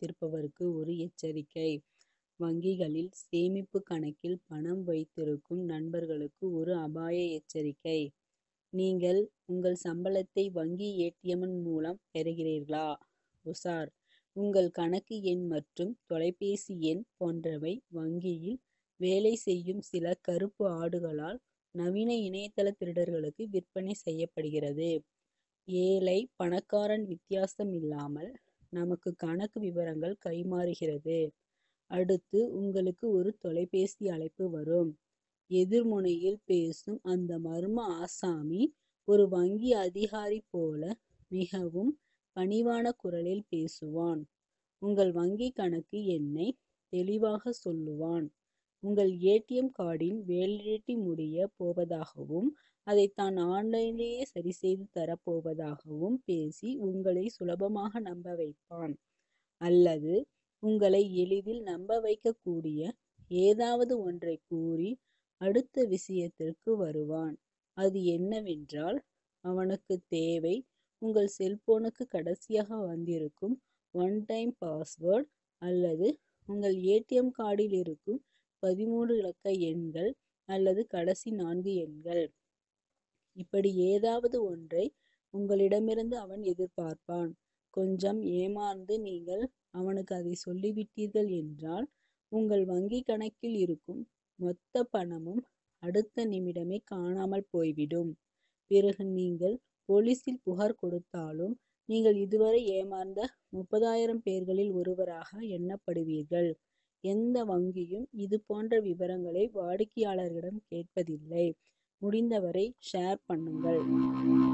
வைத்திருப்பவருக்கு ஒரு எச்சரிக்கை. வங்கிகளில் சேமிப்பு கணக்கில் பணம் வைத்திருக்கும் நண்பர்களுக்கு ஒரு அபாய எச்சரிக்கை. நீங்கள் உங்கள் சம்பளத்தை வங்கி ஏ. டி. எம். மூலம் பெறுகிறீர்களா? உஷார். உங்கள் கணக்கு எண் மற்றும் தொலைபேசி எண் போன்றவை வங்கியில் வேலை செய்யும் சில கறுப்பு ஆடுகளால் நவீன இணையதள திருடர்களுக்கு விற்பனை செய்யப்படுகிறது. ஏழை பணக்காரன் வித்தியாசம் இல்லாமல் நமக்கு கணக்கு விவரங்கள் கைமாறுகிறது. அடுத்து உங்களுக்கு ஒரு தொலைபேசி அழைப்பு வரும். எதிர்முனையில் பேசும் அந்த மர்ம ஆசாமி ஒரு வங்கி அதிகாரி போல மிகவும் பணிவான குரலில் பேசுவான். உங்கள் வங்கி கணக்கு எண்ணை தெளிவாக சொல்லுவான். உங்கள் ஏ. டி. எம். கார்டின் வேலிடிட்டி முடியப் போவதாகவும் அதை தான் ஆன்லைனிலேயே சரிசெய்து தரப் போவதாகவும் பேசி உங்களை சுலபமாக நம்ப வைப்பான். அல்லது உங்களை எளிதில் நம்ப வைக்கக் கூடிய ஏதாவது ஒன்றைக் கூறி அடுத்த விஷயத்திற்கு வருவான். அது என்னவென்றால் அவனுக்குத் தேவை உங்கள் செல்போனுக்கு கடைசியாக வந்திருக்கும் ஒன் டைம் பாஸ்வேர்ட் அல்லது உங்கள் ஏ. டி. எம். கார்டில் இருக்கும் பதிமூன்று இலக்க எண்கள் அல்லது கடைசி நான்கு எண்கள். இப்படி ஏதாவது ஒன்றை உங்களிடமிருந்து அவன் எதிர்பார்ப்பான். கொஞ்சம் ஏமாந்து நீங்கள் அவனுக்கு அதைச் சொல்லிவிட்டீர்கள் என்றால் உங்கள் வங்கிக் கணக்கில் இருக்கும் மொத்த பணமும் அடுத்த நிமிடமே காணாமல் போய்விடும். பிறகு நீங்கள் போலீசில் புகார் கொடுத்தாலும் நீங்கள் இதுவரை ஏமாந்த முப்பதாயிரம் பேர்களில் ஒருவராக எண்ணப்படுவீர்கள். எந்த வங்கியும் இது போன்ற விவரங்களை வாடிக்கையாளர்களிடம் கேட்பதில்லை. முடிந்தவரை ஷேர் பண்ணுங்கள்.